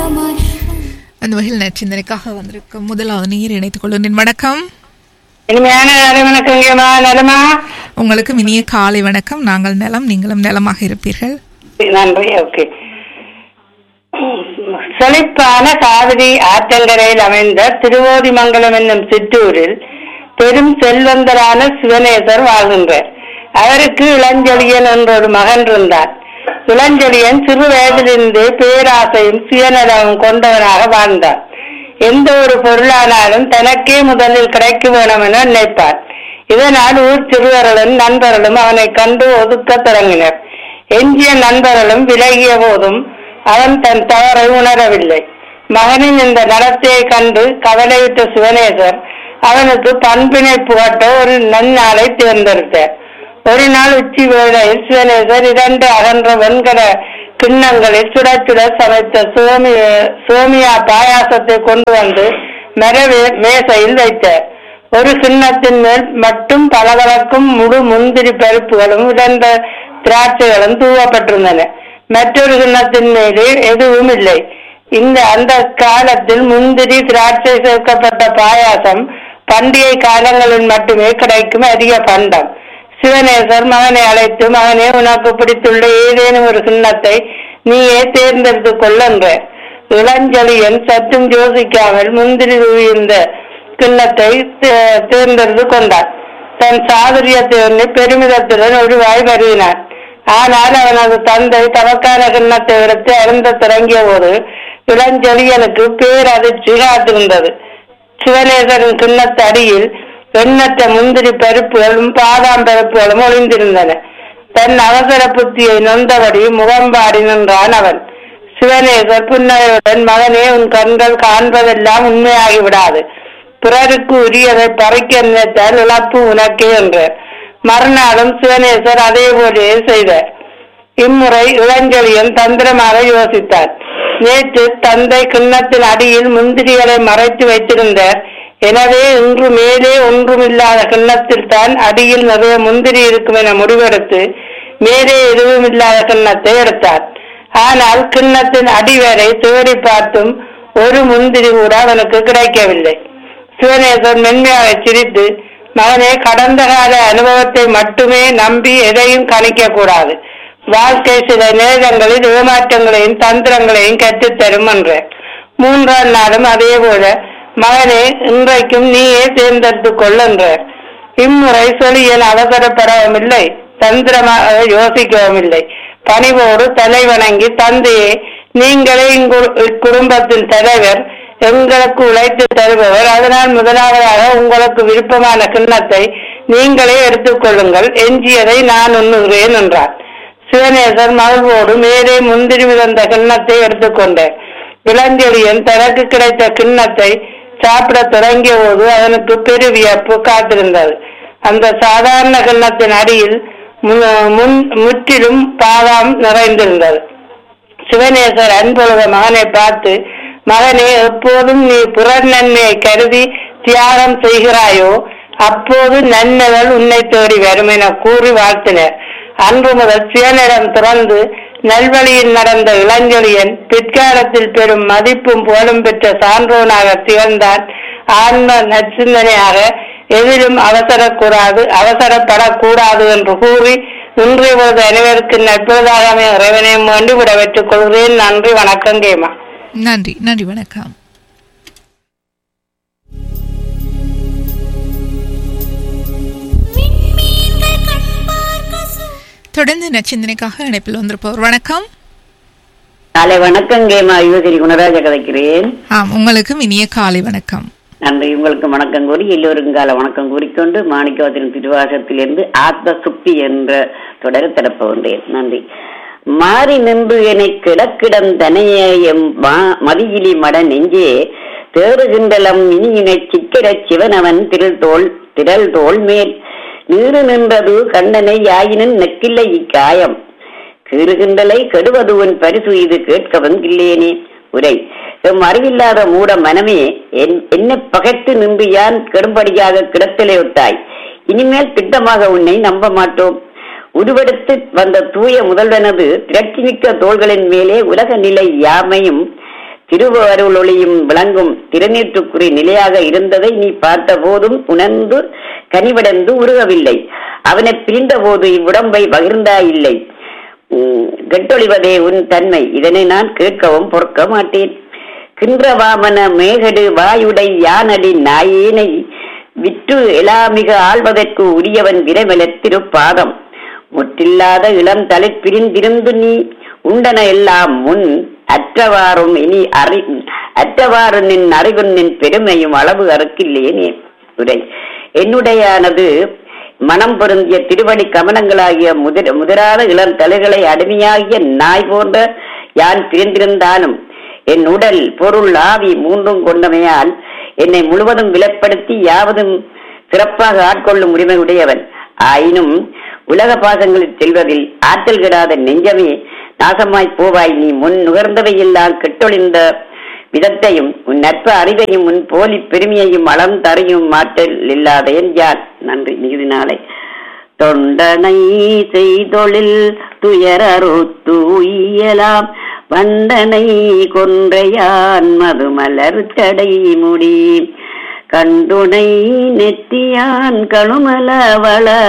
அற்புதமாய் அந்த வகையில் நச்சிந்தனைக்காக வந்திருக்கும் முதலாவது நீர் இணைத்துக் கொள்கின்றேன் வணக்கம் இனிமையான நாளை வணக்கங்கம்மா நலமா உங்களுக்கு இனிய காலை வணக்கம் நாங்கள் நலம் நீங்களும் நலமாக இருப்பீர்கள் நன்றி ஓகே செழிப்பான காவிரி ஆற்றங்கரையில் அமைந்த திருவோதிமங்கலம் என்னும் சிற்றூரில் பெரும் செல்வந்தரான சிவனேசர் வாழ்கின்றார் அவருக்கு இளஞ்செழியன் என்ற ஒரு மகன் இருந்தார் இளஞ்செழியன் சிறு வயதிலிருந்து பேராசையும் சுயநலமும் கொண்டவனாக வாழ்ந்தார் எந்த ஒரு பொருளானாலும் தனக்கே முதலில் கிடைக்க வேணும் என நினைப்பார் இதனால் ஊர் சிறுவர்களும் நண்பர்களும் அவனை கண்டு ஒதுக்கத் தொடங்கினர் எஞ்சிய நண்பர்களும் விலகிய போதும் அவன் தன் தவறை உணரவில்லை மகனின் இந்த நடத்தையை கண்டு கவலையிட்ட சிவனேசர் அவனுக்கு பண்பினை புகட்ட ஒரு நன்னாளை தேர்ந்தெடுத்தார் ஒரு நாள் உச்சி வேளையில் சிவனேசர் இரண்டு அகன்ற வெண்கல கிண்ணங்களில் சுட சுட சமைத்த சோமி சோமியா பாயாசத்தை கொண்டு வந்து மரவே மேசையில் வைத்தார் ஒரு கிண்ணத்தின் மேல் மட்டும் பளபளக்கும் முழு முந்திரி பருப்புகளும் உடந்த திராட்சைகளும் தூவப்பட்டிருந்தன மற்றொரு கிண்ணத்தின் மேலே எதுவும் இல்லை இந்த அந்த காலத்தில் முந்திரி திராட்சை சேர்க்கப்பட்ட பாயாசம் பண்டிகை காலங்களில் மட்டுமே கிடைக்கும் அதிக பண்டம் சிவனேசர் மகனை அழைத்து மகனே உனக்கு பிடித்துள்ள ஏதேனும் ஒரு கிண்ணத்தை நீயே தேர்ந்தெடுத்து கொள்ளென்ற இளஞ்செழியன் சற்றும் யோசிக்காமல் முந்திரி தூவியிருந்த கிண்ணத்தை தே- தேர்ந்தெடுத்து கொண்டான் தன் சாதுரியத்தை எண்ணி பெருமிதத்துடன் ஒரு வாய் வருகினான் ஆனால் அவனது தந்தை தமக்கான கிண்ணத்தை எடுத்து அருந்த தொடங்கிய போது இளஞ்செழியனுக்கு பேரதிர்ச்சி காத்திருந்தது சிவனேசரின் கிண்ணத்து அடியில் எண்ணற்ற முந்திரி பருப்புகளும் பாதாம் பருப்புகளும் ஒளிந்திருந்தன தன் அவசர புத்தியை நொந்தபடி முகம்பாடி நின்றான் அவன் சிவனேசர் புன்னகையுடன் மகனே உன் கண்கள் காண்பதெல்லாம் உண்மையாகி விடாது பிறருக்கு உரியதை பறிக்க நினைத்தால் இழப்பு உனக்கே என்றார் மறுநாளும் சிவனேசர் அதே போலே செய்தார் இம்முறை இளஞ்செழியன் தந்திரமாக யோசித்தார் நேற்று தந்தை கிண்ணத்தின் அடியில் முந்திரிகளை மறைத்து வைத்திருந்தார் எனவே இன்று மேலே ஒன்றுமில்லாத கிண்ணத்தில் தான் அடியில் நிறைய முந்திரி இருக்கும் என முடிவெடுத்து மேலே எதுவும் இல்லாத கிண்ணத்தை எடுத்தார் ஆனால் கிண்ணத்தின் அடிவரை தேடி பார்த்தும் ஒரு முந்திரி கூட அவனுக்கு கிடைக்கவில்லை சிவனேசன் மென்மையாக சிரித்து மகனே கடந்த கால அனுபவத்தை மட்டுமே நம்பி எதையும் கணிக்க கூடாது வாழ்க்கை சில நேரங்களில் ஏமாற்றங்களையும் தந்திரங்களையும் கற்றுத்தரும் என்றார் மூன்றாம் நாளும் அதே போல மகனே இன்றைக்கும் நீயே தேர்ந்தெடுத்து கொள் என்றார் இம்முறை சொலியன் அவசரப்படவும் இல்லை தந்திரமாக யோசிக்கவும் இல்லை பணிவோடு தலை வணங்கி தந்தையே நீங்களே இங்கு- இக்குடும்பத்தின் தலைவர் எங்களுக்கு உழைத்து தருபவர் அதனால் முதலாவதாக உங்களுக்கு விருப்பமான கிண்ணத்தை நீங்களே எடுத்துக்கொள்ளுங்கள் எஞ்சியதை நான் உண்ணுகிறேன் என்றார் சிவனேசர் மகிழ்வோடு மேலே முந்திரி மிதந்த கிண்ணத்தை எடுத்துக்கொண்டார் இளஞ்செழியன் தனக்கு கிடைத்த கிண்ணத்தை சாப்பிட தொடங்கிய போது அவனுக்கு பெரு வியப்பு காத்திருந்தது அந்த சாதாரண கிண்ணத்தின் அடியில் மு- முன் முற்றிலும் பாதாம் நிறைந்திருந்தது சிவனேசர் அன்பொழுத மகனை பார்த்து மகனே எப்போதும் நீ புறர் நன்மையை கருதி தியாகம் செய்கிறாயோ அப்போது நன்மைகள் உன்னை தேடி வரும் என கூறி வாழ்த்தினர் அன்று முதல் சிவனிடம் திறந்து நல்வழியில் நடந்த இளஞ்செழியன் பிற்காலத்தில் பெரும் மதிப்பும் புகழும் பெற்ற சான்றோனாக திகழ்ந்தான் ஆன்ம நற்சிந்தனையாக எதிலும் அவசரக்கூடாது அவசரப்படக்கூடாது என்று கூறி இன்றைய பொழுது அனைவருக்கு நட்பதாக இறைவனையும் வேண்டி விடவெற்றுக் கொள்கிறேன் நன்றி வணக்கம் கேமா நன்றி நன்றி வணக்கம் விண்மீன்கள் கண் பார்க்க சு- தொடர்ந்து நச்சிந்தனைக்காக இணைப்பில் வந்திருப்பவர் வணக்கம் காலை வணக்கம் கேமா யுவகிரி குணராஜ கதைக்கிறேன் ஆம் உங்களுக்கும் இனிய காலை வணக்கம் நன்றி உங்களுக்கு வணக்கம் கூறி எல்லோருக்கும் கால வணக்கம் கூறிக்கொண்டு மாணிக்கவாசரின் திருவாசத்திலிருந்து ஆத்ம சுக்தி என்ற தொடரை திறப்புகின்றேன் நன்றி மாறி நின்று என்னை கிடக்கிடம் தனையம் மதியிலி மட நெஞ்சே தேறுகின்றலம் இனியினைச் சிக்கிரச் சிவனவன் திரள் தோல் திரள் தோல் மேல் நீறு நின்றது கண்டனை யாயினும் நெக்கில்லை இக்காயம் கீறுகின்றலை கெடுவது உன் பரிசு இது கேட்கவும் இல்லேனே உரை எம் அறிவில்லாத மூட மனமே என் என்னை பகைத்து நின்று யான் கெடும்படியாக கிடத்தலே ஒட்டாய் இனிமேல் திட்டமாக உன்னை நம்ப மாட்டோம் உருவெடுத்து வந்த தூய முதல்வனது திரட்சிமிக்க தோள்களின் மேலே உலக நிலை யாமையும் திருவருள் ஒளியும் விளங்கும் திருநீற்றுக்குறி நிலையாக இருந்ததை நீ பார்த்த போதும் உணர்ந்து கனிவடைந்து உருகவில்லை அவனை பிரிந்த போது இவ்வுடம்பை பகிர்ந்தாயில்லை உம், கெட்டொழிவதே உன் தன்மை இதனை நான் கேட்கவும் பொறுக்க மாட்டேன் கின்றவாமன மேகடு வாயுடை யானடி நாயேனை விற்று எலாமிக ஆள்வதற்கு உரியவன் விரைமல திருப்பாதம் முற்றில்லாத இளம் தலை பிரிந்திருந்து நீ உண்டன எல்லாம் முன் அற்றவாறும் இனி அறி அற்றவாறு நின் அறிவும் நின் பெருமையும் அளவு அறுக்கில்லேனே உரை என்னுடையானது மனம் பொருந்திய திருவடி கமனங்களாகிய முதிர முதிராத இளம் தலைகளை அடிமையாகிய நாய் போன்ற யான் பிரிந்திருந்தாலும் என் உடல் பொருள் ஆவி மூன்றும் கொண்டமையால் என்னை முழுவதும் விலப்படுத்தி யாவதும் சிறப்பாக ஆட்கொள்ளும் உரிமை உடையவன் ஆயினும் உலக பாசங்களில் செல்வதில் ஆற்றல் கெடாத நெஞ்சமே நாசமாய் போவாய் நீ முன் நுகர்ந்தவையெல்லாம் கெட்டொழிந்த விதத்தையும் உன் நட்பு அறிவையும் உன் போலி பெருமையையும் அளம் தரையும் மாற்றல் இல்லாத யார் நன்றி மிகுதி நாளை தொண்டனை செய்தொழில் துயரறுத்து உய்யலாம் வண்டனை கொன்றையான் மதுமலர் தடை முடி கண்டுனை நெத்தியான் கழுமல வள